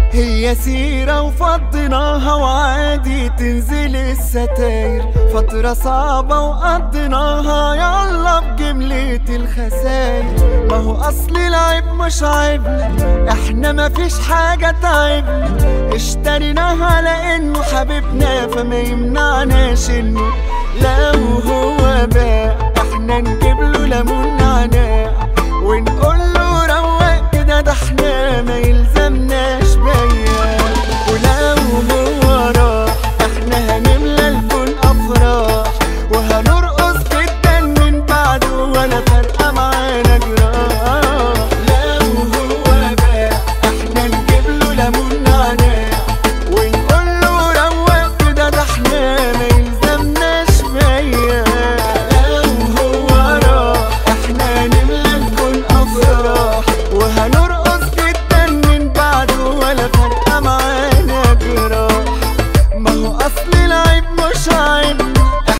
هي سيرة وفضيناها وعادي تنزل الستاير فترة صعبة وقضيناها يلا بجملة الخساير ما هو أصل العيب مش عيبنا احنا مفيش حاجة تعبنا اشتريناها لأنه حبيبنا فما يمنعناش انه لو هو باع احنا نجيب له ليمون نعناع ونقول له روق كده ده احنا